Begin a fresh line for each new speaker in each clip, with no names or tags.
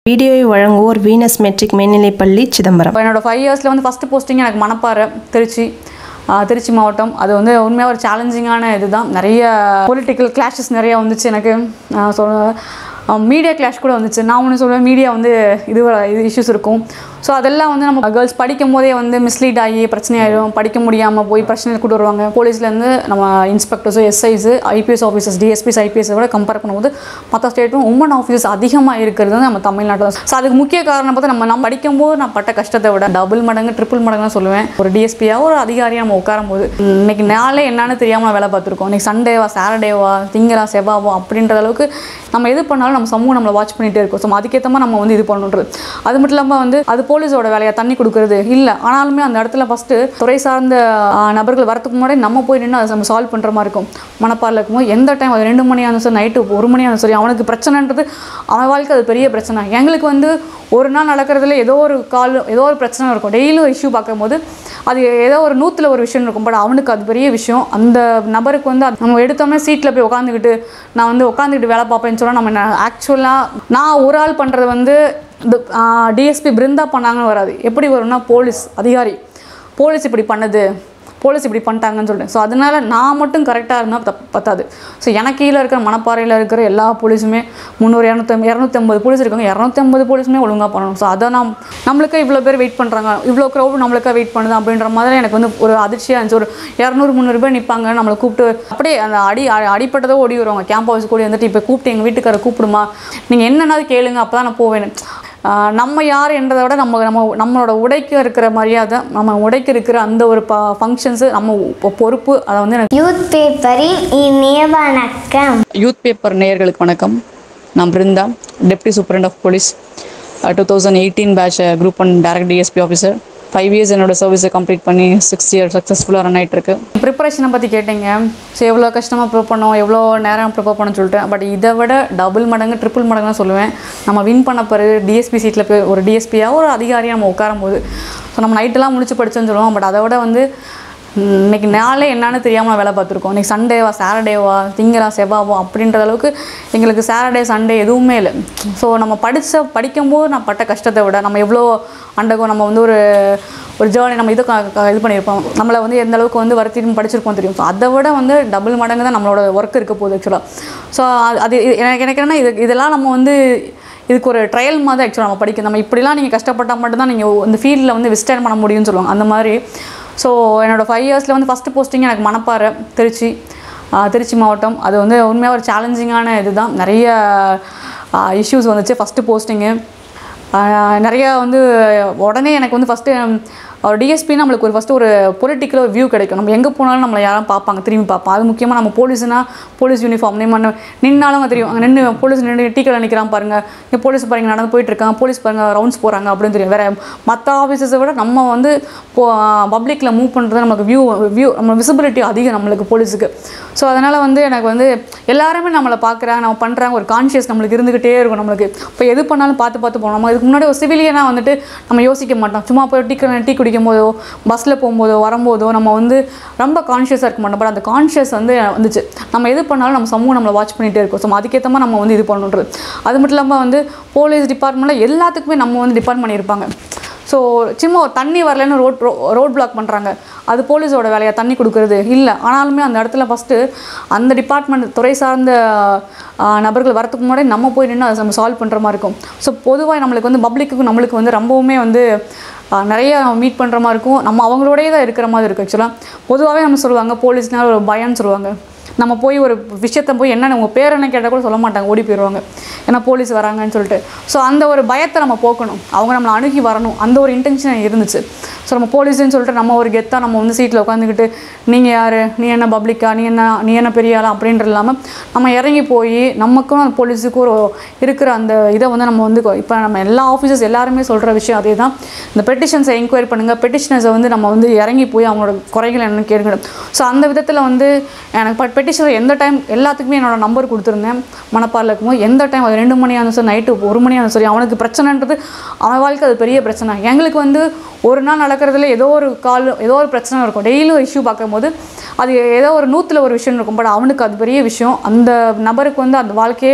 வீடியோவை வழங்குவோர் Venus matric மேல்நிலைப்பள்ளி சிதம்பரம்
இப்போ என்னோட ஃபைவ் இயர்ஸில் வந்து ஃபஸ்ட்டு போஸ்டிங் எனக்கு மணப்பாறை திருச்சி ஆ, திருச்சி மாவட்டம் அது வந்து உண்மையாக ஒரு சேலஞ்சிங்கான இதுதான் நிறைய பொலிட்டிக்கல் கிளாஷஸ் நிறைய வந்துச்சு எனக்கு சொல்ல மீடியா கிளாஷ் கூட வந்துச்சு நான் ஒன்று சொல்லுவேன் மீடியா வந்து இது இது இஷ்யூஸ் இருக்கும் ஸோ அதெல்லாம் வந்து நம்ம கேர்ள்ஸ் படிக்கும் போதே வந்து மிஸ்லீட் ஆகி பிரச்சனை ஆயிடும் படிக்க முடியாமல் போய் பிரச்சனை கூட்டு வருவாங்க போலீஸ்லேருந்து நம்ம inspectors SIs IPS officers DSPs IPS விட கம்பேர் பண்ணும்போது மற்ற ஸ்டேட்டும் உமன் ஆஃபீஸர்ஸ் அதிகமாக இருக்கிறது வந்து நம்ம தமிழ்நாட்டில் தான் ஸோ அதுக்கு முக்கிய காரணம் பார்த்தா நம்ம நம்ம படிக்கும்போது நான் பட்ட கஷ்டத்தை விட டபுள் மடங்கு ட்ரிபிள் மடங்கு தான் சொல்லுவேன் ஒரு டிஎஸ்பியாக ஒரு அதிகாரியாக நம்ம உட்காரும் போது இன்னைக்கு நாளே என்னன்னு தெரியாமல் நான் வேலை பார்த்துருக்கோம் இன்னைக்கு சண்டேவா சாட்டர்டேவா திங்களா செவ்வாவா அப்படின்ற அளவுக்கு நம்ம எது பண்ணாலும் நம்ம சமூகம் நம்மளை வாட்ச் பண்ணிகிட்டே இருக்கோம் ஸோ அதுக்கேற்ற மாதிரி நம்ம வந்து இது பண்ணுறது அது மட்டும் இல்லாமல் வந்து அது போலீஸோட வேலையை தண்ணி கொடுக்குறது இல்லை ஆனாலுமே அந்த இடத்துல ஃபஸ்ட்டு துறை சார்ந்த ஆ, நபர்கள் வரதுக்கு முன்னாடி நம்ம போய் நின்று அதை நம்ம சால்வ் பண்ணுற மாதிரி இருக்கும் மனப்பாரில் இருக்கும்போது எந்த டைம் அது ரெண்டு மணி ஆனாலும் சரி நைட்டு ஒரு மணி ஆனாலும் சரி அவனுக்கு பிரச்சனைன்றது அவன் வாழ்க்கை அது பெரிய பிரச்சனை எங்களுக்கு வந்து ஒரு நாள் நடக்கிறதுல ஏதோ ஒரு கால் ஏதோ ஒரு பிரச்சனை இருக்கும் டெய்லியும் இஷ்யூ பார்க்கும்போது அது ஏதோ ஒரு நூற்றில் ஒரு விஷயம் இருக்கும் பட் அவனுக்கு அது பெரிய விஷயம் அந்த நபருக்கு வந்து அது நம்ம எடுத்தோம்னா சீட்டில் போய் உட்காந்துக்கிட்டு நான் வந்து உட்காந்துக்கிட்டு வேலை பார்ப்பேன்னு சொன்னால் நம்ம ஆக்சுவலாக நான் ஒரு ஆள் பண்ணுறது வந்து இந்த டிஎஸ்பி பிருந்தா பண்ணாங்கன்னு வராது எப்படி வரும்னா போலீஸ் அதிகாரி போலீஸ் இப்படி பண்ணுது போலீஸ் இப்படி பண்ணிட்டாங்கன்னு சொல்லிட்டு ஸோ அதனால நான் மட்டும் கரெக்டாக இருந்தால் தப் பத்தாது ஸோ எனக்கு கீழே இருக்கிற மணப்பாறையில் இருக்கிற எல்லா போலீஸுமே முந்நூறு இரநூத்தி இரநூத்தம்பது போலீஸ் இருக்காங்க இரநூத்தம்பது போலீஸுமே ஒழுங்காக பண்ணணும் ஸோ அதை நாம் நம்மளுக்கு இவ்வளோ பேர் வெயிட் பண்ணுறாங்க இவ்வளோ க்ரௌட் நம்மளுக்காக வெயிட் பண்ணுது அப்படின்ற மாதிரி எனக்கு வந்து ஒரு அதிர்ச்சியாக இருந்துச்சு ஒரு இரநூறு முந்நூறு பேர் நிற்பாங்க நம்மளை கூப்பிட்டு அப்படியே அந்த அடி அ- அடிப்பட்டதோ ஓடி வருவாங்க கேம்ப் ஹவுஸ் கூடி வந்துட்டு இப்போ கூப்பிட்டு எங்கள் வீட்டுக்கார கூப்பிடுமா நீங்கள் என்னன்னாவது கேளுங்க அப்போ தான் நான் போவேன் ஆஹ் நம்ம யார் என்றதை விட நம்ம நம்ம நம்மளோட உடைக்கு இருக்கிற மரியாதை நம்ம உடைக்கு இருக்கிற அந்த ஒரு ப ஃபங்க்ஷன்ஸு நம்ம பொ- பொறுப்பு அதை வந்து எனக்கு
யூத் பேப்பரின் இனிய வணக்கம்
யூத் பேப்பர் நேயர்களுக்கு வணக்கம் நான் Brinda deputy superintendent of police two thousand eighteen batch group one direct DSP officer five years என்னோட சர்வீஸை கம்ப்ளீட் பண்ணி சிக்ஸ் இயர் சக்ஸஸ்ஃபுல்லாக ரன் ஆகிட்டு இருக்கு ப்ரிப்பரேஷனை பற்றி கேட்டீங்க ஸோ எவ்வளோ கஷ்டமாக ப்ரிப்பேர் பண்ணோம் எவ்வளோ நேரம் ப்ரிப்பேர் பண்ண சொல்லிட்டு பட் இதை விட டபுள் மடங்கு ட்ரிபிள் மடங்கு தான் சொல்லுவேன் நம்ம வின் பண்ண பிறகு டிஎஸ்பி சீட்டில் போய் ஒரு டிஎஸ்பியாக ஒரு அதிகாரியாக நம்ம உட்காரும் போது ஸோ நம்ம நைட்டெல்லாம் முடிச்சு படிச்சோன்னு சொல்லுவோம் பட் அதை விட வந்து ம், இன்னைக்கு நாளே என்னன்னு தெரியாமல் நான் வேலை பார்த்துருக்கோம் இன்னைக்கு சண்டேவா சாட்டர்டேவா திங்களா செவ்வாவா அப்படின்ற அளவுக்கு எங்களுக்கு சாட்டர்டே சண்டே எதுவுமே இல்லை ஸோ நம்ம படித்த படிக்கும்போது நான் பட்ட கஷ்டத்தை விட நம்ம எவ்வளோ அண்டகம் நம்ம வந்து ஒரு ஒரு ஜேர்னி நம்ம இது க- க- இது பண்ணியிருப்போம் நம்மளை வந்து எந்த அளவுக்கு வந்து வருத்திட்டு படிச்சிருப்போம் தெரியும் ஸோ அதை விட வந்து டபுள் மடங்கு தான் நம்மளோட ஒர்க் இருக்க போகுது ஆக்சுவலாக ஸோ அது இது- எனக்கு எனக்கு என்னன்னா இது இதெல்லாம் நம்ம வந்து இதுக்கு ஒரு ட்ரையல் மாதிரி ஆக்சுவலாக நம்ம படிக்கணும் நம்ம இப்படிலாம் நீங்கள் கஷ்டப்பட்டால் மட்டும்தான் நீங்கள் இந்த ஃபீல்டில் வந்து விஸ்டர்ன் பண்ண முடியும்னு சொல்லுவாங்க அந்த மாதிரி ஸோ என்னோடய ஃபைவ் இயர்ஸில் வந்து ஃபஸ்ட்டு போஸ்டிங் எனக்கு மணப்பாறை திருச்சி ஆ, திருச்சி மாவட்டம் அது வந்து உண்மையாக ஒரு சேலஞ்சிங்கான இதுதான் நிறைய இஷ்யூஸ் வந்துச்சு ஃபஸ்ட்டு போஸ்டிங்கு நிறையா வந்து உடனே எனக்கு வந்து ஃபஸ்ட்டு ஒரு டிஎஸ்பி நம்மளுக்கு ஒரு ஃபஸ்ட்டு ஒரு பொலிட்டிக்கல் ஒரு வியூ கிடைக்கும் நம்ம எங்கே போனாலும் நம்மளை யாரும் பார்ப்பாங்க திரும்பி பார்ப்போம் அது முக்கியமாக நம்ம போலீஸ்னா போலீஸ் யூனிஃபார்ம் நம்ம நின்னாலும் தெரியும் அங்கே நின்று போலீஸ் நின்று டீ கடை நிற்கிறான் பாருங்க இங்கே போலீஸ் பாருங்க நடந்து போயிட்டு இருக்காங்க போலீஸ் பாருங்க ரவுண்ட்ஸ் போகிறாங்க அப்படின்னு தெரியும் வேற மற்ற ஆஃபீஸர்ஸை விட நம்ம வந்து பப்ளிக்கில் மூவ் பண்ணுறது நமக்கு வியூ வியூ நம்ம விசிபிலிட்டி அதிகம் நம்மளுக்கு போலீஸுக்கு ஸோ அதனால் வந்து எனக்கு வந்து எல்லாருமே நம்மளை பார்க்குறாங்க நம்ம பண்ணுறாங்க ஒரு கான்ஷியஸ் நம்மளுக்கு இருந்துக்கிட்டே இருக்கும் நம்மளுக்கு இப்போ எது பண்ணாலும் பார்த்து பார்த்து போகணும் நம்ம இதுக்கு முன்னாடி ஒரு சிவிலியனாக வந்துட்டு நம்ம யோசிக்க மாட்டோம் சும்மா போய் டீ கடை- டீ குடிக்கும் போதோ பஸ்ஸில் போகும்போதோ வரும்போதோ நம்ம வந்து ரொம்ப கான்ஷியஸாக இருக்க மாட்டோம் பட் அந்த கான்ஷியஸ் வந்து வந்துச்சு நம்ம எது பண்ணாலும் நம்ம சமூகம் நம்மளை வாட்ச் பண்ணிகிட்டே இருக்கோம் ஸோ அதுக்கேற்ற மாதிரி நம்ம வந்து இது பண்ணுன்றது அது மட்டும் இல்லாமல் வந்து போலீஸ் டிபார்ட்மெண்ட்டில் எல்லாத்துக்குமே நம்ம வந்து டிபார்ட் பண்ணியிருப்பாங்க ஸோ சும்மா ஒரு தண்ணி வரலன்னு ரோட் ரோட் பிளாக் பண்ணுறாங்க அது போலீஸோட வேலையை தண்ணி கொடுக்குறது இல்லை ஆனாலுமே அந்த இடத்துல ஃபஸ்ட்டு அந்த டிபார்ட்மெண்ட் துறை சார்ந்த ஆ, நபர்கள் வரதுக்கு முன்னாடி நம்ம போய் நின்று அதை நம்ம சால்வ் பண்ணுற மாதிரி இருக்கும் ஸோ பொதுவாக நம்மளுக்கு வந்து பப்ளிக்கு நம்மளுக்கு வந்து ரொம்பவுமே வந்து ஆ, நிறைய மீட் பண்ணுற மாதிரி இருக்கும் நம்ம அவங்களோடயே தான் இருக்கிற மாதிரி இருக்கும் ஆக்சுவலாக பொதுவாகவே நம்ம சொல்லுவாங்க போலீஸ்னால் ஒரு பயம்னு சொல்லுவாங்க நம்ம போய் ஒரு விஷயத்த போய் என்னென்ன உங்கள் பேர் என்ன கேட்டால் கூட சொல்ல மாட்டாங்க ஓடி போயிடுவாங்க ஏன்னா போலீஸ் வராங்கன்னு சொல்லிட்டு ஸோ அந்த ஒரு பயத்தை நம்ம போக்கணும் அவங்க நம்மளை அணுகி வரணும் அந்த ஒரு இன்டென்ஷன் இருந்துச்சு ஸோ நம்ம போலீஸ்னு சொல்லிட்டு நம்ம ஒரு கெத்தாக நம்ம வந்து சீட்டில் உட்காந்துக்கிட்டு நீங்கள் யார் நீ என்ன பப்ளிக்கா நீ என்ன நீ என்ன பெரிய ஆளா அப்படின்ற இல்லாமல் நம்ம இறங்கி போய் நமக்கும் அந்த போலீஸுக்கும் ஒரு இருக்கிற அந்த இதை வந்து நம்ம வந்து இப்போ நம்ம எல்லா ஆஃபீஸர்ஸ் எல்லாருமே சொல்கிற விஷயம் அதே தான் இந்த பெட்டிஷன்ஸை என்கொயரி பண்ணுங்கள் பெட்டிஷனர்ஸை வந்து நம்ம வந்து இறங்கி போய் அவங்களோட குறைகள் என்னன்னு கேட்கணும் ஸோ அந்த விதத்தில் வந்து எனக்கு பட் பெட்டிஷனர் எந்த டைம் எல்லாத்துக்குமே என்னோட நம்பர் கொடுத்துருந்தேன் மணப்பாரில் இருக்கும்போது எந்த டைம் அது ரெண்டு மணி ஆனாலும் சரி நைட்டு ஒரு மணி ஆனாலும் சரி அவனுக்கு பிரச்சனைன்றது அவன் வாழ்க்கை அது பெரிய பிரச்சனை எங்களுக்கு வந்து ஒரு நாள் நடக்கிறதுல ஏதோ ஒரு கால் ஏதோ ஒரு பிரச்சனை இருக்கும் டெய்லியும் இஷ்யூ பார்க்கும்போது அது ஏதோ ஒரு நூற்றில் ஒரு விஷயம் இருக்கும் பட் அவனுக்கு அது பெரிய விஷயம் அந்த நபருக்கு வந்து அந்த வாழ்க்கையே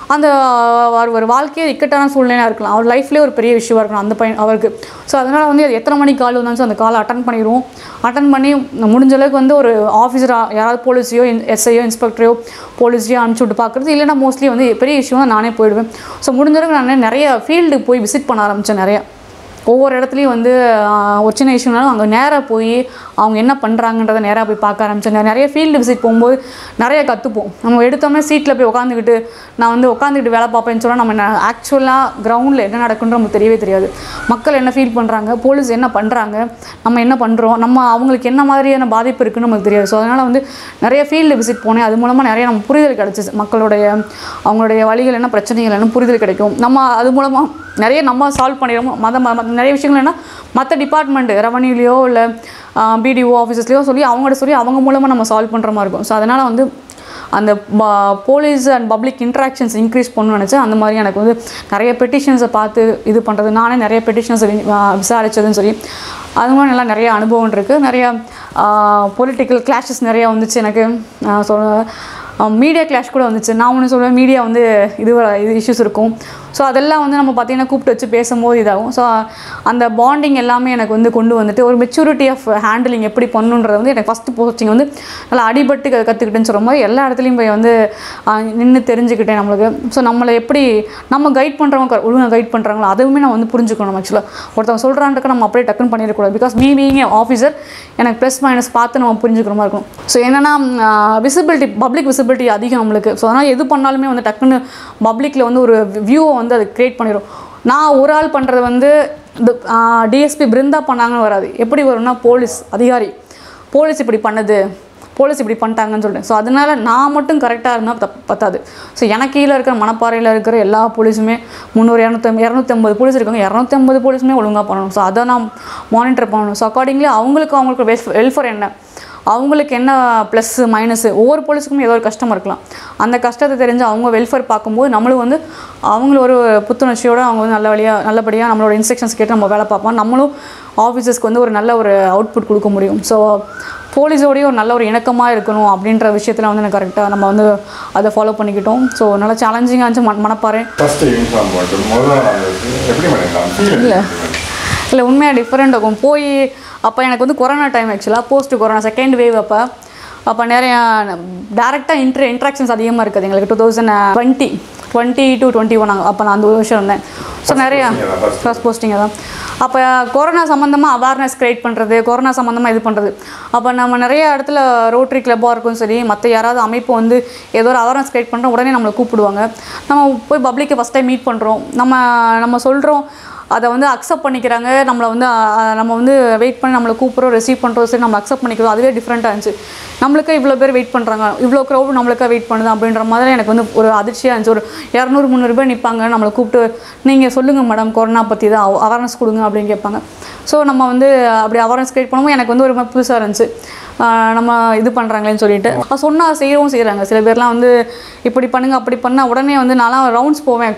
அந்த அவர் ஒரு வாழ்க்கையே இக்கட்டான சூழ்நிலையாக இருக்கலாம் அவர் லைஃப்லேயே ஒரு பெரிய விஷயமா இருக்கலாம் அந்த பையன் அவருக்கு ஸோ அதனால் வந்து அது எத்தனை மணிக்கு கால் வந்தாலும் அந்த காலை அட்டன் பண்ணிடுவோம் அட்டன் பண்ணி முடிஞ்ச அளவுக்கு வந்து ஒரு ஆஃபீஸராக யாராவது போலீஸையோ எஸ்ஐயோ இன்ஸ்பெக்டரையோ போலீஸையோ அனுப்பிச்சி விட்டு பார்க்குறது இல்லைன்னா மோஸ்ட்லி வந்து பெரிய விஷயம் தான் நானே போயிடுவேன் ஸோ முடிஞ்ச அளவுக்கு நான் நிறைய ஃபீல்டுக்கு போய் விசிட் பண்ண ஆரம்பித்தேன் நிறையா ஒவ்வொரு இடத்துலையும் வந்து ஆஹ், ஒரு சின்ன இஷ்யூனாலும் அங்கே நேராக போய் அவங்க என்ன பண்ணுறாங்கன்றதை நேராக போய் பார்க்க ஆரம்பிச்சேன் நிறைய ஃபீல்டு விசிட் போகும்போது நிறைய கற்றுப்போம் நம்ம எடுத்தோம்னா சீட்டில் போய் உட்காந்துக்கிட்டு நான் வந்து உட்காந்துக்கிட்டு வேலை பார்ப்பேன்னு சொன்னால் நம்ம ஆக்சுவலாக கிரவுண்டில் என்ன நடக்குன்ற நமக்கு தெரியவே தெரியாது மக்கள் என்ன ஃபீல் பண்ணுறாங்க போலீஸ் என்ன பண்ணுறாங்க நம்ம என்ன பண்ணுறோம் நம்ம அவங்களுக்கு என்ன மாதிரியான பாதிப்பு இருக்குன்னு நமக்கு தெரியாது ஸோ அதனால் வந்து நிறைய ஃபீல்டு விசிட் போனேன் அது மூலமாக நிறைய நம்ம புரிதல் கிடச்சிச்சு மக்களுடைய அவங்களுடைய வழிகள் என்ன பிரச்சனைகள் என்ன புரிதல் கிடைக்கும் நம்ம அது மூலமாக நிறைய நம்ம சால்வ் பண்ணிடுவோம் மத ம- ம- நிறைய விஷயங்கள் என்ன மற்ற டிபார்ட்மெண்ட் ரெவன்யூலையோ இல்லை பிடிஓ ஆஃபீஸஸ்லையோ சொல்லி அவங்கள்ட்ட சொல்லி அவங்க மூலமாக நம்ம சால்வ் பண்ணுற மாதிரி இருக்கும் ஸோ அதனால் வந்து அந்த police and public interactions increase பண்ணணும்னு நினச்சேன் அந்த மாதிரி எனக்கு வந்து நிறைய பெட்டிஷன்ஸை பார்த்து இது பண்ணுறது நானே நிறைய பெட்டிஷன்ஸை விசாரிச்சதுன்னு சொல்லி அது மாதிரி நல்லா நிறைய அனுபவம் இருக்குது நிறையா பொலிட்டிக்கல் கிளாஷஸ் நிறையா வந்துச்சு எனக்கு சொல்ல மீடியா கிளாஷ் கூட வந்துச்சு நான் ஒன்று சொல்லுவேன் மீடியா வந்து இது இது இஷ்யூஸ் இருக்கும் ஸோ அதெல்லாம் வந்து நம்ம பார்த்தீங்கன்னா கூப்பிட்டு வச்சு பேசும்போது இதாகும் ஸோ அந்த பாண்டிங் எல்லாமே எனக்கு வந்து கொண்டு வந்துட்டு ஒரு மெச்சூரிட்டி ஆஃப் ஹேண்டிலிங் எப்படி பண்ணுன்றது வந்து எனக்கு ஃபஸ்ட்டு போஸ்டிங் வந்து நல்லா அடிபட்டு க- கற்றுக்கிட்டேன்னு சொல்கிற மாதிரி எல்லா இடத்துலையும் போய் வந்து நின்று தெரிஞ்சுக்கிட்டேன் நம்மளுக்கு ஸோ நம்மளை எப்படி நம்ம கைட் பண்ணுறவங்க ஒழுங்காக கைட் பண்ணுறாங்களோ அதுவுமே நான் வந்து புரிஞ்சுக்கணும் ஆக்சுவலாக ஒருத்தவங்க சொல்கிறான்றக்க நம்ம அப்படியே டக்குன்னு பண்ணிடக்கூடாது பிகாஸ் மீ பீயிங் ஆஃபீஸர் எனக்கு ப்ளஸ் மைனஸ் பார்த்து நம்ம புரிஞ்சுக்கிற மாதிரி இருக்கும் ஸோ என்னென்னா விசிபிலிட்டி பப்ளிக் விசிபிலிட்டி அதிகம் நம்மளுக்கு ஸோ அதனால் எது பண்ணாலுமே வந்து டக்குன்னு பப்ளிக்கில் வந்து ஒரு வியூவை வந்து அது க்ரியேட் பண்ணிடும் நான் ஒரு ஆள் பண்ணுறது வந்து இந்த டிஎஸ்பி பிருந்தா பண்ணாங்கன்னு வராது எப்படி வரும்னா போலீஸ் அதிகாரி போலீஸ் இப்படி பண்ணுது போலீஸ் இப்படி பண்ணிட்டாங்கன்னு சொல்லிட்டு ஸோ அதனால நான் மட்டும் கரெக்டாக இருந்தால் தப் பத்தாது ஸோ எனக்கு கீழே இருக்கிற மணப்பாறையில் இருக்கிற எல்லா போலீஸுமே முந்நூறு இரநூத்தி இரநூத்தம்பது போலீஸ் இருக்காங்க இரநூத்தம்பது போலீஸுமே ஒழுங்காக பண்ணணும் ஸோ அதை நான் மானிட்டர் பண்ணணும் ஸோ அக்கார்டிங்லி அவங்களுக்கு அவங்களுக்கு வெல்ஃப் வெல்ஃபேர் என்ன அவங்களுக்கு என்ன ப்ளஸ்ஸு மைனஸு ஒவ்வொரு போலீஸுக்கும் ஏதோ ஒரு கஷ்டம் இருக்கலாம் அந்த கஷ்டத்தை தெரிஞ்சு அவங்க வெல்ஃபேர் பார்க்கும்போது நம்மளும் வந்து அவங்களும் ஒரு புத்துணர்ச்சியோடு அவங்க வந்து நல்ல வழியாக நல்லபடியாக நம்மளோட இன்ஸ்ட்ரக்ஷன்ஸ் கேட்டு நம்ம வேலை பார்ப்போம் நம்மளும் ஆஃபீஸர்ஸ்க்கு வந்து ஒரு நல்ல ஒரு அவுட்புட் கொடுக்க முடியும் ஸோ போலீஸோடய ஒரு நல்ல ஒரு இணக்கமாக இருக்கணும் அப்படின்ற விஷயத்தில் வந்து எனக்கு கரெக்டாக நம்ம வந்து அதை ஃபாலோ பண்ணிக்கிட்டோம் ஸோ நல்லா சேலஞ்சிங்காக இருந்துச்சு மன மனப்பாறை
ஃபர்ஸ்ட் யூனிஃபார்ம் போட்டு முதல் நாள் வந்து எப்படி பண்ணிக்கலாம் ஃபீல்
இல்லை இல்லை உண்மையாக டிஃப்ரெண்ட் இருக்கும் போய் அப்போ எனக்கு வந்து கொரோனா டைம் ஆக்சுவலாக போஸ்ட் கொரோனா செகண்ட் வேவ் அப்போ அப்போ நிறையா டேரெக்டாக இன்ட்ரு இன்ட்ராக்ஷன்ஸ் அதிகமாக இருக்குது எங்களுக்கு two thousand twenty twenty to twenty one அப்போ நான் அந்த ஒரு வருஷம் இருந்தேன் ஸோ நிறையா
posting அதான், first
ஃபர்ஸ்ட் போஸ்டிங் தான் அப்போ கொரோனா சம்மந்தமாக அவேர்னஸ் க்ரியேட் பண்ணுறது கொரோனா சம்மந்தமாக இது பண்ணுறது அப்போ நம்ம நிறைய இடத்துல ரோட்டரி கிளப்பாக இருக்கும் சரி மற்ற யாராவது அமைப்பு வந்து ஏதோ ஒரு அவேர்னஸ் க்ரியேட் பண்ணுறோம் உடனே நம்மளை கூப்பிடுவாங்க நம்ம போய் பப்ளிக்கை ஃபஸ்ட் டைம் மீட் பண்ணுறோம் நம்ம நம்ம சொல்கிறோம் அதை வந்து அக்செப்ட் பண்ணிக்கிறாங்க நம்மளை வந்து அஹ், நம்ம வந்து வெயிட் பண்ணி நம்மளை கூப்பிட்றோம் ரிசீவ் பண்ணுறோம் சரி நம்ம அக்செப்ட் பண்ணிக்கிறோம் அதுவே டிஃப்ரெண்ட்டாக இருந்துச்சு நம்மளுக்கு இவ்வளோ பேர் வெயிட் பண்ணுறாங்க இவ்வளோ க்ரௌட் நம்மளுக்காக வெயிட் பண்ணுது அப்படின்ற மாதிரி எனக்கு வந்து ஒரு அதிர்ச்சியாக இருந்துச்சு ஒரு இரநூறு முந்நூறு பேர் நிற்பாங்க நம்மளை கூப்பிட்டு நீங்கள் சொல்லுங்கள் மேடம் கொரோனா பற்றி தான் அவேர்னஸ் கொடுங்க அப்படின்னு கேட்பாங்க ஸோ நம்ம வந்து அப்படி அவேர்னஸ் கிரியேட் பண்ணும்போது எனக்கு வந்து ஒரு மாதிரி புதுசாக இருந்துச்சு ஆஹ் நம்ம இது பண்ணுறாங்களேன்னு சொல்லிட்டு சொன்னால் செய்யவும் செய்கிறாங்க சில பேர்லாம் வந்து இப்படி பண்ணுங்க அப்படி பண்ணால் உடனே வந்து நான்லாம் ரவுண்ட்ஸ் போவேன்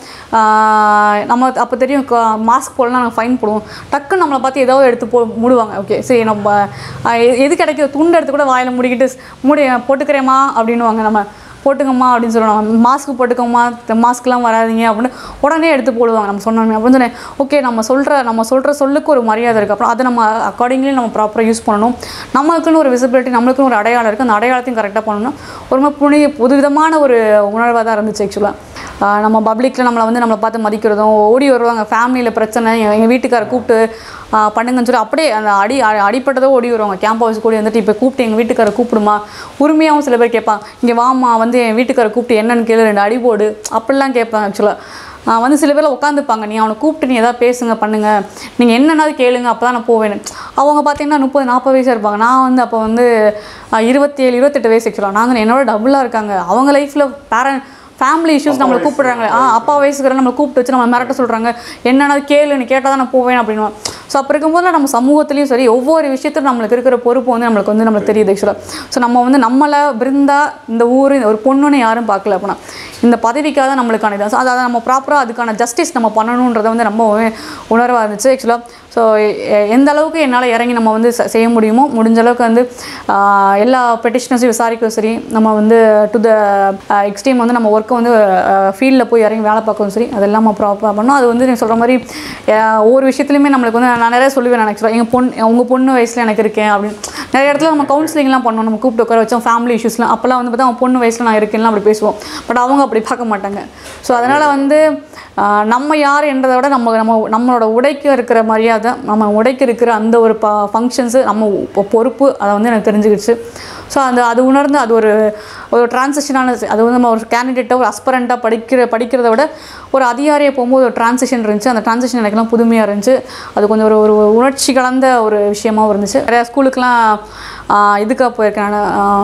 ஆக்சுவலாக நம்ம அப்போ தெரியும் மாஸ்க் போடலாம் நாங்கள் ஃபைன் போடுவோம் டக்குன்னு நம்மளை பார்த்து ஏதாவது எடுத்து போ மூடுவாங்க ஓகே சரி நம்ம ஆஹ் எ- எது கிடைக்குது துண்டு எடுத்து கூட வாயில் மூடிக்கிட்டு மூடி போட்டுக்கிறேம்மா அப்படின்னுவாங்க நம்ம போட்டுக்கம்மா அப்படின்னு சொல்லுவாங்க மாஸ்க் போட்டுக்கோமா மாஸ்க்லாம் வராதீங்க அப்படின்னு உடனே எடுத்து போடுவாங்க நம்ம சொன்னோமே அப்படின்னு சொன்னேன் ஓகே நம்ம சொல்கிற நம்ம சொல்கிற சொல்லுக்கு ஒரு மரியாதை இருக்குது அப்புறம் அதை நம்ம அக்கார்டிங்லி நம்ம ப்ராப்பராக யூஸ் பண்ணணும் நம்மளுக்குன்னு ஒரு விசிபிலிட்டி நம்மளுக்குன்னு ஒரு அடையாளம் இருக்குது அந்த அடையாளத்தையும் கரெக்டாக பண்ணணும் ஒரு மாதிரி புனிய புதுவிதமான ஒரு உணர்வாக தான் இருந்துச்சு ஆக்சுவலாக நம்ம பப்ளிக்கில் நம்மளை வந்து நம்மளை பார்த்து மதிக்கிறதும் ஓடி வருவாங்க ஃபேமிலியில் பிரச்சனை எங்கள் வீட்டுக்கார கூப்பிட்டு ஆஹ் பண்ணுங்கன்னு சொல்லி அப்படியே அந்த அடி அ- அடிப்பட்டதோ ஓடி வருவாங்க கேம்ப் ஹவுஸ் கூடி வந்துட்டு இப்போ கூப்பிட்டு எங்கள் வீட்டுக்கார கூப்பிடுமா உரிமையாகவும் சில பேர் கேட்பாங்க இங்கே வாமா வந்து என் வீட்டுக்கார கூப்பிட்டு என்னன்னு கேளு ரெண்டு அடி போடு அப்படிலாம் கேட்பாங்க ஆக்சுவலாக வந்து சில பேர்லாம் உட்காந்துப்பாங்க நீ அவனை கூப்பிட்டு நீ எதாவது பேசுங்க பண்ணுங்க நீங்கள் என்னன்னாவது கேளுங்க அப்போ தான் நான் போவேன் அவங்க பார்த்தீங்கன்னா முப்பது நாற்பது வயசாக இருப்பாங்க நான் வந்து அப்போ வந்து ஆஹ் இருபத்தேழு இருபத்தெட்டு வயசு ஆக்சுவலாக நாங்கள் என்னோட டபுளாக இருக்காங்க அவங்க லைஃப்பில் பேரண்ட் ஃபேமிலி இஷ்யூஸ் நம்மளை கூப்பிடுறாங்க ஆ அப்பா வயசுக்கிற நம்மளை கூப்பிட்டு வச்சு நம்ம மிரட்ட சொல்கிறாங்க என்னன்னா கேளு நீ கேட்டால் தான் நான் போவேன் அப்படின்னு ஸோ அப்போ இருக்கும்போது நம்ம சமூகத்துலேயும் சரி ஒவ்வொரு விஷயத்திலும் நம்மளுக்கு இருக்கிற பொறுப்பு வந்து நம்மளுக்கு வந்து நம்மளுக்கு தெரியுது ஆக்சுவலாக ஸோ நம்ம வந்து நம்மளை பிருந்தா இந்த ஊர் ஒரு பொண்ணுன்னு யாரும் பார்க்கல அப்படின்னா இந்த பதவிக்காக தான் நம்மளுக்கான இது ஸோ அதை நம்ம ப்ராப்பராக அதுக்கான ஜஸ்டிஸ் நம்ம பண்ணணுன்றதை வந்து ரொம்ப உணர்வாக இருந்துச்சு ஆக்சுவலாக ஸோ எந்த அளவுக்கு என்னால் இறங்கி நம்ம வந்து செ- செய்ய முடியுமோ முடிஞ்ச அளவுக்கு வந்து ஆஹ், எல்லா பெட்டிஷனர்ஸையும் விசாரிக்கவும் சரி நம்ம வந்து டு த எக்ஸ்ட்ரீம் வந்து நம்ம ஒர்க்கை வந்து ஃபீல்டில் போய் இறங்கி வேலை பார்க்கவும் சரி அதெல்லாம் நம்ம ப்ராப்பராக பண்ணோம் அது வந்து நீங்கள் சொல்கிற மாதிரி ஆஹ், ஒவ்வொரு விஷயத்துலையுமே நம்மளுக்கு வந்து நான் நிறைய சொல்லுவேன் நினைக்கிறேன் எங்கள் பொண்ணு உங்கள் பொண்ணு வயசில் எனக்கு இருக்கேன் அப்படின்னு நிறைய இடத்துல நம்ம கவுன்சிலிங்லாம் பண்ணோம் நம்ம கூப்பிட்டு உட்கார வச்சோம் ஃபேமிலி இஷ்யூஸ்லாம் அப்போல்லாம் வந்து பார்த்தா அவன் பொண்ணு வயசில் நான் இருக்கேன்லாம் அப்படி பேசுவோம் பட் அவங்க அப்படி பார்க்க மாட்டாங்க ஸோ அதனால் வந்து ஆஹ், நம்ம யார் என்றதை விட நம்ம நம்ம நம்மளோட உடைக்கு இருக்கிற மரியாதை நம்ம உடைக்கு இருக்கிற அந்த ஒரு ப ஃபங்க்ஷன்ஸு நம்ம பொ- பொறுப்பு அதை வந்து எனக்கு தெரிஞ்சுக்கிடுச்சு ஸோ அந்த அது உணர்ந்து அது ஒரு ஒரு டிரான்சிஷனான அது வந்து நம்ம ஒரு கேண்டிடேட்டாக ஒரு அஸ்பரண்ட்டாக படிக்கிற படிக்கிறத விட ஒரு அதிகாரியை போகும்போது ஒரு டிரான்சிஷன் இருந்துச்சு அந்த டிரான்சிஷன் எனக்குலாம் புதுமையாக இருந்துச்சு அது கொஞ்சம் ஒரு ஒரு உணர்ச்சி கலந்த ஒரு விஷயமாவும் இருந்துச்சு நிறையா ஸ்கூலுக்குலாம் இதுக்காக போயிருக்கேன்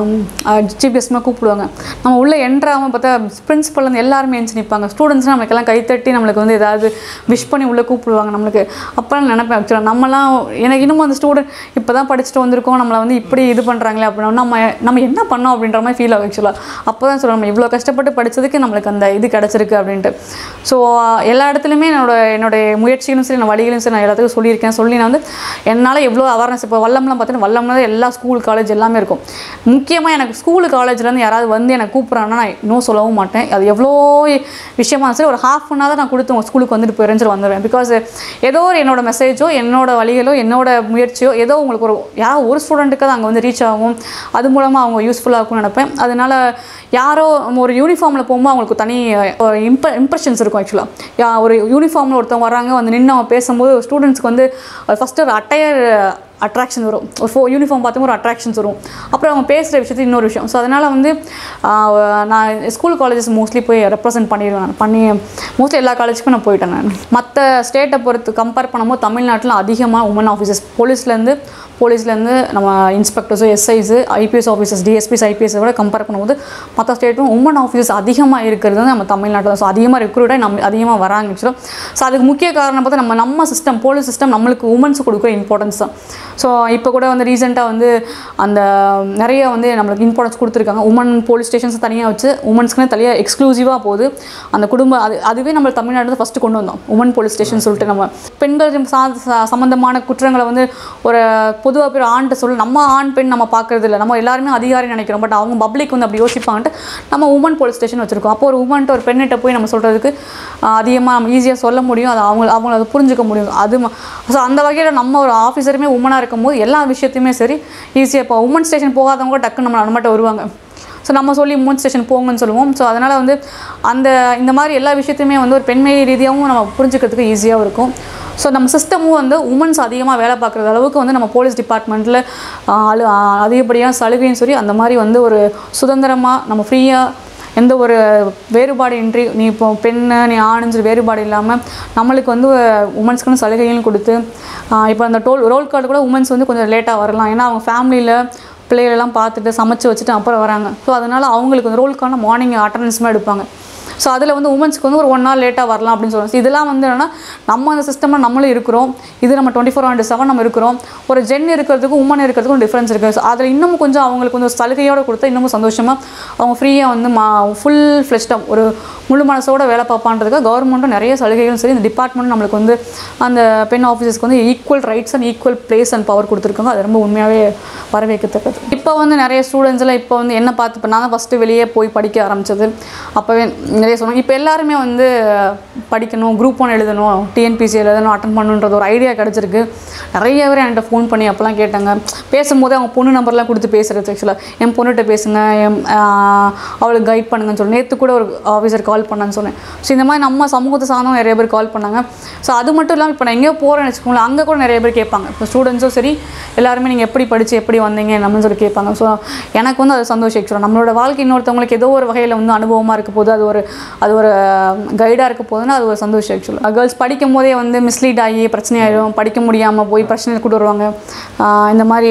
நான் சீஃப் கெஸ்ட்மாக கூப்பிடுவாங்க நம்ம உள்ளே என்ட்ராமல் பார்த்தா பிரின்சிபல் வந்து எல்லாருமே எழுந்து நிற்பாங்க ஸ்டூடெண்ட்ஸ் நம்மளுக்கெல்லாம் கைத்தட்டி நம்மளுக்கு வந்து ஏதாவது விஷ் பண்ணி உள்ளே கூப்பிடுவாங்க நம்மளுக்கு அப்போலாம் நினைப்பேன் ஆக்சுவலாக நம்மலாம் எனக்கு இன்னமும் அந்த ஸ்டூடெண்ட் இப்போ தான் படிச்சுட்டு வந்திருக்கோம் நம்மளை வந்து இப்படி இது பண்ணுறாங்களே அப்படின்னா நம்ம நம்ம என்ன பண்ணோம் அப்படின்ற மாதிரி ஃபீல் ஆகும் ஆக்சுவலாக அப்போ தான் சொல்லுவோம் நம்ம இவ்வளோ கஷ்டப்பட்டு படித்ததுக்கு நம்மளுக்கு அந்த இது கிடச்சிருக்கு அப்படின்ட்டு ஸோ எல்லா இடத்துலையுமே என்னோட என்னுடைய முயற்சிகளும் சரி நான் வழிகளும் சரி நான் எல்லாத்துக்கும் சொல்லியிருக்கேன் சொல்லி நான் வந்து என்னால் எவ்வளோ அவேர்னஸ் இப்போ வல்லம்லாம் பார்த்தீங்கன்னா வல்லம்ல எல்லா ஸ்கூல் காலேஜ் எல்லாமே இருக்கும் முக்கியமாக எனக்கு ஸ்கூல் காலேஜ்லேருந்து யாராவது வந்து எனக்கு கூப்பிட்றாங்கன்னா நான் நோ சொல்லவும் மாட்டேன் அது எவ்வளோ விஷயமா சரி ஒரு ஹாஃப் அன் தான் நான் கொடுத்து உங்கள் ஸ்கூலுக்கு வந்துட்டு போயிருந்து வந்துடுவேன் பிகாஸ் ஏதோ ஒரு என்னோட மெசேஜோ என்னோட வழிகளோ என்னோட முயற்சியோ ஏதோ உங்களுக்கு ஒரு யாரோ ஒரு ஸ்டூடெண்ட்டுக்கு அங்கே வந்து ரீச் ஆகும் அது மூலமாக அவங்க யூஸ்ஃபுல்லாக இருக்கும்னு நினைப்பேன் அதனால யாரோ நம்ம ஒரு யூனிஃபார்மில் போகும்போது அவங்களுக்கு தனி இம்ப இம்ப்ரெஷன்ஸ் இருக்கும் ஆக்சுவலாக ஒரு யூனிஃபார்மில் ஒருத்தவங்க வராங்க வந்து நின்று அவங்க பேசும்போது ஸ்டூடெண்ட்ஸ்க்கு வந்து ஃபஸ்ட்டு ஒரு அட்டையர் அட்ராக்ஷன் வரும் ஒரு ஃபோ யூனிஃபார்ம் பார்த்தும் ஒரு அட்ராக்ஷன்ஸ் வரும் அப்புறம் அவங்க பேசுகிற விஷயத்து இன்னொரு விஷயம் ஸோ அதனால் வந்து ஆஹ், நான் ஸ்கூல் காலேஜஸ் மோஸ்ட்லி போய் ரெப்ரசென்ட் பண்ணிடுவேன் நான் பண்ணி மோஸ்ட்லி எல்லா காலேஜுக்கும் நான் போயிட்டேன் நான் மற்ற ஸ்டேட்டை பொறுத்து கம்பேர் பண்ணும்போது தமிழ்நாட்டில் அதிகமாக உமன் ஆஃபீஸர்ஸ் போலீஸ்லேருந்து போலீஸ்லேருந்து நம்ம இன்ஸ்பெக்டர்ஸோ SIs IPS officers DSPs IPS விட கம்பேர் பண்ணும்போது மற்ற ஸ்டேட்டும் உமன் ஆஃபீஸர்ஸ் அதிகமாக இருக்கிறது வந்து நம்ம தமிழ்நாட்டில் தான் ஸோ அதிகமாக ரெக்ரூட்டாக நம்ம அதிகமாக வராங்க ஆக்சுவலாக ஸோ அதுக்கு முக்கிய காரணம் பார்த்தா நம்ம நம்ம சிஸ்டம் போலீஸ் சிஸ்டம் நம்மளுக்கு உமன்ஸ் கொடுக்குற இம்பார்ட்டன்ஸ் தான் ஸோ இப்போ கூட வந்து ரீசெண்டாக வந்து அந்த நிறைய வந்து நம்மளுக்கு இம்பார்ட்டன்ஸ் கொடுத்துருக்காங்க உமன் போலீஸ் ஸ்டேஷன்ஸ் தனியாக வச்சு உமன்ஸ்க்குன்னு தனியாக எக்ஸ்க்ளூசிவாக போகுது அந்த குடும்ப அது அதுவே நம்ம தமிழ்நாடு தான் ஃபஸ்ட்டு கொண்டு வந்தோம் உமன் போலீஸ் ஸ்டேஷன் சொல்லிட்டு நம்ம பெண்கள் சா சா- சம்பந்தமான குற்றங்களை வந்து ஒரு பொதுவாக பேர் ஆண்கிட்ட சொல்ல நம்ம ஆண் பெண் நம்ம பார்க்கறது இல்லை நம்ம எல்லாருமே அதிகாரி நினைக்கிறோம் பட் அவங்க பப்ளிக் வந்து அப்படி யோசிப்பாங்கன்ட்டு நம்ம உமன் போலீஸ் ஸ்டேஷன் வச்சுருக்கோம் அப்போ ஒரு உமன்ட்டு ஒரு பெண்ணிட்ட போய் நம்ம சொல்கிறதுக்கு அதிகமாக நம்ம ஈஸியாக சொல்ல முடியும் அது அவங்க அவங்க அதை புரிஞ்சுக்க முடியும் அது ஸோ அந்த வகையில் நம்ம ஒரு ஆஃபீஸருமே உமனாக இருக்கும்போது எல்லா விஷயத்தையுமே சரி ஈஸியாக இப்போ உமன் ஸ்டேஷன் போகாதவங்க டக்குன்னு நம்ம நம்மகிட்ட வருவாங்க ஸோ நம்ம சொல்லி உமன் ஸ்டேஷன் போங்கன்னு சொல்லுவோம் ஸோ அதனால் வந்து அந்த இந்த மாதிரி எல்லா விஷயத்தையுமே வந்து ஒரு பெண்மை ரீதியாகவும் நம்ம புரிஞ்சுக்கிறதுக்கு ஈஸியாக இருக்கும் ஸோ நம்ம சிஸ்டமும் வந்து உமன்ஸ் அதிகமாக வேலை பார்க்குற அளவுக்கு வந்து நம்ம போலீஸ் டிபார்ட்மெண்ட்டில் அதிகப்படியாக சலுகையும் சரி அந்த மாதிரி வந்து ஒரு சுதந்திரமாக நம்ம ஃப்ரீயாக எந்த ஒரு வேறுபாடு இன்றி நீ இப்போ பெண்ணு நீ ஆணுன்னு சொல்லி வேறுபாடு இல்லாமல் நம்மளுக்கு வந்து உமன்ஸ்க்குன்னு சலுகைகளும் கொடுத்து ஆஹ் இப்போ அந்த டோல் ரோல் கார்டு கூட உமன்ஸ் வந்து கொஞ்சம் லேட்டாக வரலாம் ஏன்னா அவங்க ஃபேமிலியில் பிள்ளைகளெல்லாம் பார்த்துட்டு சமைச்சு வச்சுட்டு அப்புறம் வராங்க ஸோ அதனால் அவங்களுக்கு வந்து ரோல் கார்டில் மார்னிங் அட்டண்டன்ஸுமே எடுப்பாங்க ஸோ அதில் வந்து உமன்ஸ்க்கு வந்து ஒரு ஒன் ஹவர் லேட்டாக வரலாம் அப்படின்னு சொல்லுவாங்க So இதெல்லாம் வந்து என்னன்னா நம்ம அந்த சிஸ்டமில் நம்மளும் இருக்கிறோம் இது நம்ம டுவெண்ட்டி ஃபோர் ஹண்ட்ரட் செவன் நம்ம இருக்கிறோம் ஒரு ஜென் இருக்கிறதுக்கும் உமன் இருக்கிறதுக்கும் டிஃப்ரென்ஸ் இருக்குது ஸோ அதில் இன்னமும் கொஞ்சம் அவங்களுக்கு வந்து ஒரு சலுகையோடு கொடுத்தா இன்னமும் சந்தோஷமாக அவங்க ஃப்ரீயாக வந்து மா ஃபுல் ஃப்ளெஷ்டாக ஒரு முழு மனசோட வேலை பார்ப்பான்றதுக்கு கவர்மெண்ட்டும் நிறைய சலுகைகளும் சரி இந்த டிபார்ட்மெண்ட் நம்மளுக்கு வந்து அந்த பெண் ஆஃபீஸர்ஸ்க்கு வந்து equal rights and equal place and power கொடுத்துருக்காங்க அது ரொம்ப உண்மையாகவே வரவேற்கத்தக்கது இப்போ வந்து நிறைய ஸ்டூடெண்ட்ஸ் எல்லாம் இப்போ வந்து என்ன பார்த்து இப்போ நான் தான் ஃபஸ்ட்டு வெளியே போய் படிக்க ஆரம்பிச்சது அப்போவே நிறைய சொன்னாங்க இப்போ எல்லாருமே வந்து படிக்கணும் குரூப் ஒன் எழுதணும் டிஎன்பிசி எழுதணும் அட்டன் பண்ணணுன்றது ஒரு ஐடியா கிடச்சிருக்கு நிறைய பேர் என்கிட்ட ஃபோன் பண்ணி அப்போலாம் கேட்டாங்க பேசும்போது அவங்க பொண்ணு நம்பர்லாம் கொடுத்து பேசுகிறது ஆக்சுவலாக என் பொண்ணுகிட்ட பேசுங்க என் ஆஹ், அவளுக்கு கைட் பண்ணுங்கன்னு சொல்லி நேற்று கூட ஒரு ஆஃபீஸர் கால் பண்ணான்னு சொன்னேன் ஸோ இந்த மாதிரி நம்ம சமூகத்தை சார்ந்தவங்க நிறைய பேர் கால் பண்ணாங்க ஸோ அது மட்டும் இல்லாமல் இப்போ நான் எங்கேயோ போகிறேன்னு வச்சுக்கோங்களேன் அங்கே கூட நிறைய பேர் கேட்பாங்க இப்போ ஸ்டூடெண்ட்ஸும் சரி எல்லாருமே நீங்கள் எப்படி படித்து எப்படி வந்தீங்க நம்மன்னு சொல்லி கேட்பாங்க ஸோ எனக்கு வந்து அது சந்தோஷம் ஆக்சுவலாக நம்மளோட வாழ்க்கை இன்னொருத்தவங்களுக்கு ஏதோ ஒரு வகையில் வந்து அனுபவமாக இருக்க போது அது ஒரு அது ஒரு கைடாக இருக்க போதுன்னா அது ஒரு சந்தோஷம் ஆக்சுவலாக கேர்ள்ஸ் படிக்கும் போதே வந்து மிஸ்லீட் ஆகி பிரச்சனை ஆயிடும் படிக்க முடியாமல் போய் பிரச்சனை கூட்டு வருவாங்க ஆஹ் இந்த மாதிரி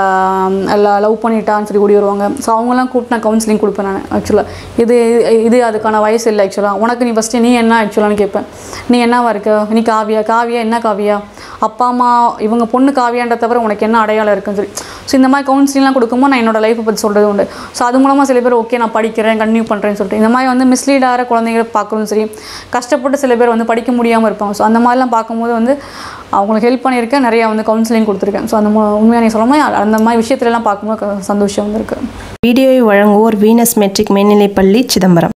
லவ் பண்ணிட்டான்னு சொல்லி கூடி வருவாங்க ஸோ அவங்களாம் கூப்பிட்டு நான் கவுன்சிலிங் கொடுப்பேன் நான் ஆக்சுவலாக இது இது அதுக்கான வயசு இல்லை ஆக்சுவலாக உனக்கு நீ ஃபஸ்ட்டு நீ என்ன ஆக்சுவலான்னு கேட்பேன் நீ என்னவா இருக்க நீ காவியா காவியா என்ன காவியா அப்பா அம்மா இவங்க பொண்ணு காவியான்ற தவிர உனக்கு என்ன அடையாளம் இருக்குன்னு சொல்லி ஸோ இந்த மாதிரி கவுன்சிலிங்லாம் கொடுக்கும்போது நான் என்னோட லைஃப்பை பற்றி சொல்கிறது உண்டு ஸோ அது மூலமாக சில பேர் ஓகே நான் படிக்கிறேன் கன்டினியூ பண்ணுறேன்னு சொல்லிட்டு இந்த மாதிரி வந்து மிஸ்லீட் ஆகிற குழந்தைங்களை பார்க்குறதும் சரி கஷ்டப்பட்டு சில பேர் வந்து படிக்க முடியாமல் இருப்பாங்க ஸோ அந்த மாதிரிலாம் பார்க்கும்போது வந்து அவங்களுக்கு ஹெல்ப் பண்ணியிருக்கேன் நிறையா வந்து கவுன்சிலிங் கொடுத்துருக்கேன் ஸோ அந்த மூ- உண்மையா நீ சொல்ல மாதிரி அந்த மாதிரி விஷயத்துலலாம் பார்க்கும்போது க- சந்தோஷம் வந்திருக்கு
வீடியோவை வழங்குவோர் வீனஸ் மெட்ரிக் மேல்நிலைப்பள்ளி சிதம்பரம்